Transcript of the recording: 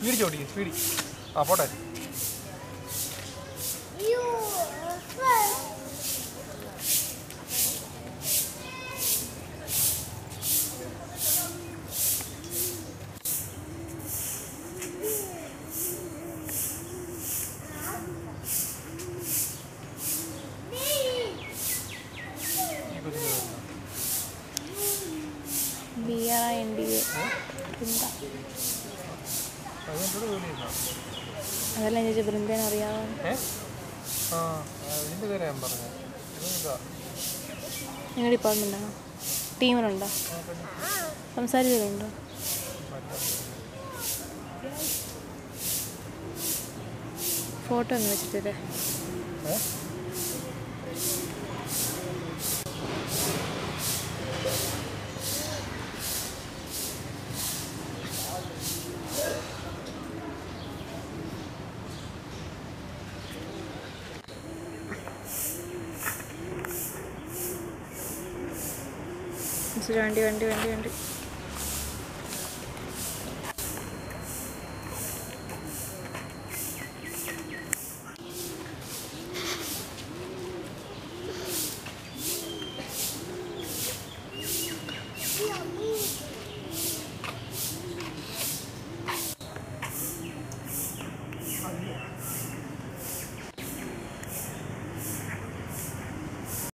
Speed ചോടിക്കും speed ആ പോട്ടെ You first. B R I N D A Brinda അതിനോട് ജോലി ചെയ്യുന്ന അതെല്ലാം ചോദിച്ചാൽ ബൃന്ദേനെ അറിയാമോ ഏ ആ ഇതിൻ്റെ പേര് ഞാൻ പറഞ്ഞു ഇതാ നിങ്ങളുടെ ഡിപ്പാർട്ട്മെൻറ്റാണോ ടീമിലുണ്ടോ സംസാരിച്ചതുണ്ടോ ഫോട്ടോ ഒന്ന് വെച്ചിട്ടേ ഏ വണ്ടി വണ്ടി വണ്ടി വണ്ടി